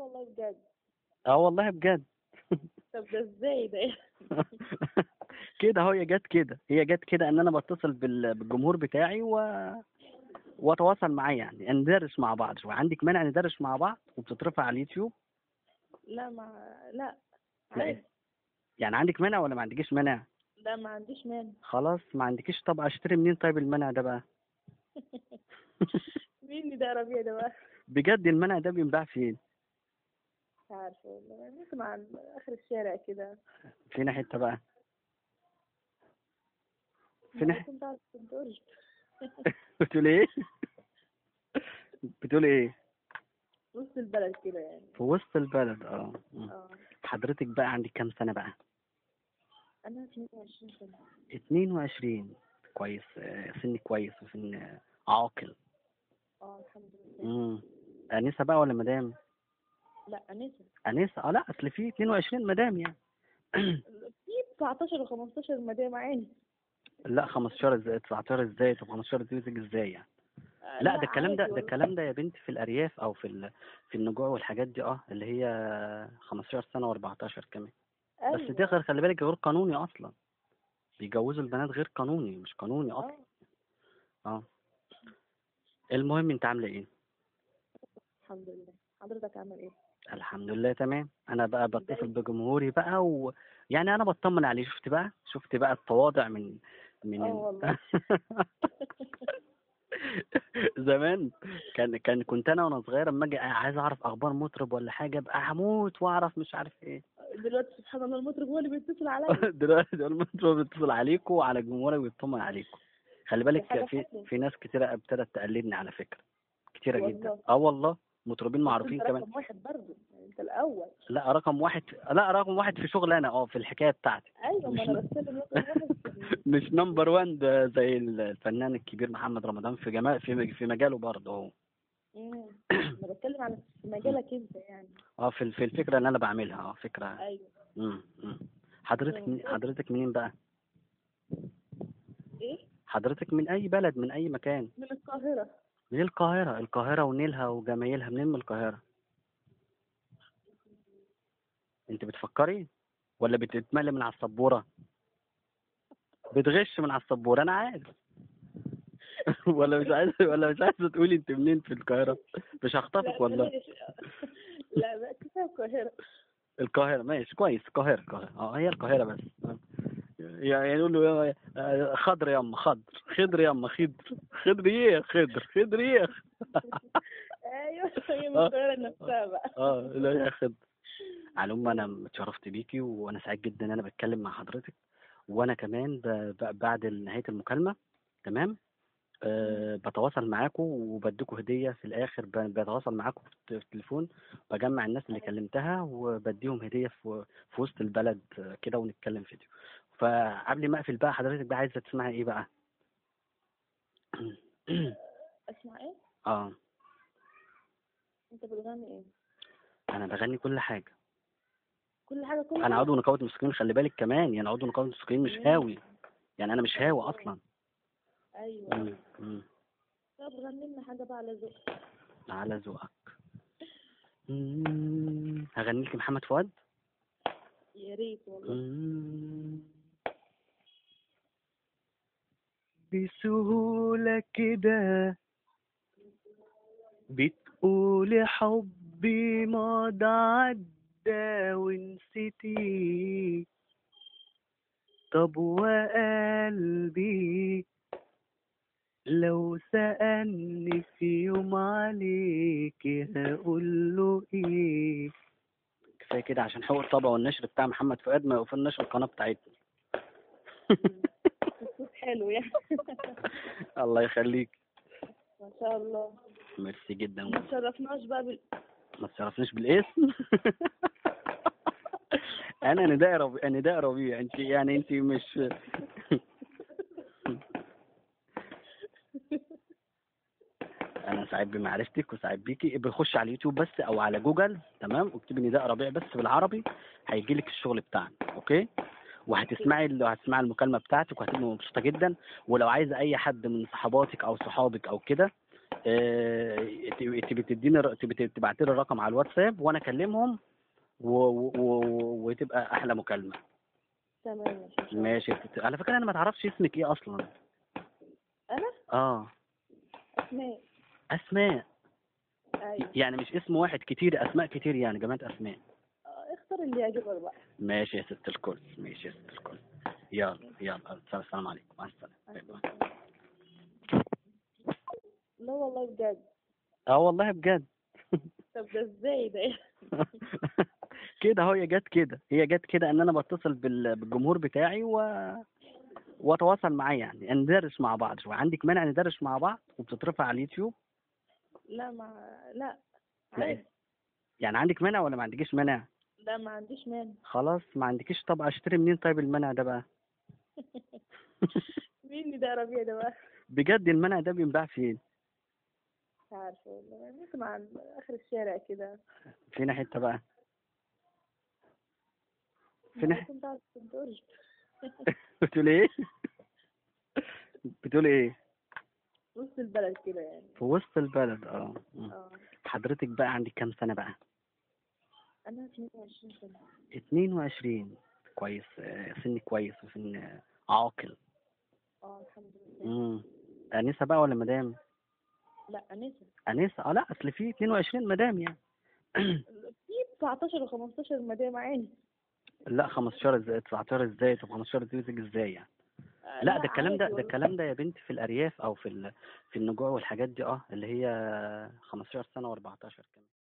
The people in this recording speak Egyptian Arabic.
والله بجد اه والله بجد طب ده ازاي ده كده اهو هي جت كده هي جت كده ان انا بتصل بال- بالجمهور بتاعي و واتواصل معاه يعني ندرس مع بعض شويه عندك مانع ندرس مع بعض وبتترفع على اليوتيوب لا ما لا لا عادي. يعني عندك مانع ولا ما عندكيش مانع لا ما عنديش مانع خلاص ما عندكيش طب اشتري منين طيب المنع ده بقى مين اللي ده ربيع ده بقى بجد المنع ده بينباع فين مش عارفه والله ممكن على اخر الشارع كده فين حته بقى فين ح- كنت عارف الدرج بتقول ايه بتقول ايه وسط البلد كده يعني في وسط البلد اه مم. اه حضرتك بقى عندك كام سنه بقى انا 22 سنه 22 كويس آه، سن كويس وسن آه، عاقل اه الحمد لله امم انسه بقى ولا مدام لا انسه انسه اه لا اصل في 22 مدام يعني في 19 و15 مدام عادي لا 15 ازاي 19 ازاي طب 15 دي بتيجي ازاي يعني لا ده الكلام ده عادي ده والله. الكلام ده يا بنتي في الارياف او في ال... في النجوع والحاجات دي اه اللي هي 15 سنه و14 كمان بس أيوة. ده غير خلي بالك غير قانوني اصلا بيجوزوا البنات غير قانوني مش قانوني اصلا اه اه المهم انت عامله ايه الحمد لله حضرتك عامل ايه؟ الحمد لله تمام انا بقى بتصل بجمهوري بقى و يعني انا بطمن عليه شفت بقى شفت بقى التواضع من من اه ال- والله. زمان كان كان كنت انا وانا صغير اما اجي عايز اعرف اخبار مطرب ولا حاجه ابقى هموت واعرف مش عارف ايه دلوقتي سبحان الله المطرب هو اللي بيتصل عليا دلوقتي ده المطرب بيتصل عليكم وعلى جمهورك بيطمن عليكم خلي دي بالك حاجة في حلوة. في ناس كتيره ابتدت تقلدني على فكره كتيره جدا والله. اه والله مطربين معروفين انت كمان رقم واحد برضه يعني انت الاول لا رقم واحد لا رقم واحد في شغل انا اه في الحكايه بتاعتي ايوه ما انا بتكلم رقم واحد في- مش نمبر 1 ده زي الفنان الكبير محمد رمضان في جمال في في مجاله برضه هو مم. انا بتكلم على في مجالك انت يعني اه في في الفكره اللي انا بعملها اه فكره ايوه امم أمم. حضرتك من حضرتك منين بقى ايه حضرتك من اي بلد من اي مكان من القاهره من القاهره القاهره ونيلها وجمايلها منين من القاهره انت بتفكري ولا بتتملي من على السبوره بتغش من على السبوره انا عارف ولا مش عايز ولا مش عايزه تقولي انت منين في القاهره مش هخطفك والله بلاش. لا لا كفايه القاهره القاهرة ماشي كويس القاهرة القاهرة اه هي القاهرة بس يعني يقول له يا- آه، خضر يما خضر خضر يما خضر خضر ايه خضر خضر ايه ايوه هي من آه. القاهره نفسها بقى اه لا يا خضر على العموم انا اتشرفت بيكي وانا سعيد جدا ان انا بتكلم مع حضرتك وانا كمان ب... ب... بعد نهاية المكالمة تمام أه بتواصل معاكم وبديكم هدية في الآخر ب- بتواصل معاكم في التليفون بجمع الناس اللي كلمتها وبديهم هدية في, في وسط البلد آه، كده ونتكلم فيديو فقبل ما أقفل بقى حضرتك بقى عايزة تسمعي إيه بقى؟ اسمع ايه اه انت بتغني ايه أنا بغني كل حاجة كل حاجه كل أنا حاجة. عضو نقابة الموسيقيين خلي بالك كمان يعني عضو نقابة الموسيقيين مش هاوي يعني أنا مش هاوي أصلا ايوه مم. مم. طب غني لنا حاجه بقى على ذوقك على ذوقك مم. هغني لك محمد فؤاد يا ريت والله مم. بسهولة كده بتقولي حبي ماضى عدى ونسيتي طب وقلبي لو سألني في يوم عليكي هقول له ايه كفايه كده عشان حقوق الطبع والنشر بتاع محمد فؤاد ما يقفلناش القناه بتاعتنا الصوت حلو يعني الله يخليك ما شاء الله ميرسي جدا ما تشرفناش بقى بال... ما تشرفنيش بالاسم انا نداء ربيع نداء ربيع انت يعني انت مش انا سعيد بمعرفتك وسعيد بيكي بخش على اليوتيوب بس او على جوجل تمام اكتبي نداء ربيع بس بالعربي هيجي لك الشغل بتاعنا اوكي وهتسمعي ال- هتسمعي المكالمه بتاعتك وهتبقي مبسوطه جدا ولو عايزه اي حد من صحباتك او صحابك او كده آه، ت- تبقي تديني ر- تبقي تبعتي لي الرقم على الواتساب وانا اكلمهم و... و... و... وتبقى احلى مكالمه تمام ماشي إن شاء الله. ماشي ت- على فكره انا ما تعرفش اسمك ايه اصلا انا اه اسماء اسماء ايوه يعني مش اسم واحد كتير اسماء كتير يعني جماعه اسماء آه، اختار اللي يعجبك بقى ماشي يا ست الكل ماشي يا ست الكل يلا يلا السلام عليكم مع السلامه باي باي. لا والله بجد اه والله بجد طب ده ازاي ده كده اهو هي جت كده هي جت كده ان انا بتصل بال- بالجمهور بتاعي و واتواصل معاه يعني ندرس مع بعض شويه عندك مانع ندرس مع بعض وبتترفع على اليوتيوب لا ما لا لا عادي يعني عندك مانع ولا ما عندكيش مانع لا ما عنديش مانع خلاص ما عندكيش طب اشتري منين طيب المانع ده بقى مين اللي ده ربيع ده بقى بجد المانع ده بينباع فين مش عارفه والله ممكن عن اخر الشارع كده فين حته بقى فين ح- كنت عارفه كنت قلت بتقول ايه بتقول ايه وسط البلد كده يعني في وسط البلد اه مم. اه حضرتك بقى عندك كام سنه بقى انا 22 سنه 22 كويس آه، سن كويس وسن آه، عاقل اه الحمد لله امم انسه بقى ولا مدام لا انسه انسه اه لا اصل في 22 مدام يعني في 19 و15 مدام عادي لا 15 ازاي 19 ازاي طب 15 دي ازاي يعني آه، لا ده الكلام ده عادي ده والله. الكلام ده يا بنتي في الارياف او في ال... في النجوع والحاجات دي اه اللي هي 15 سنه و14 كمان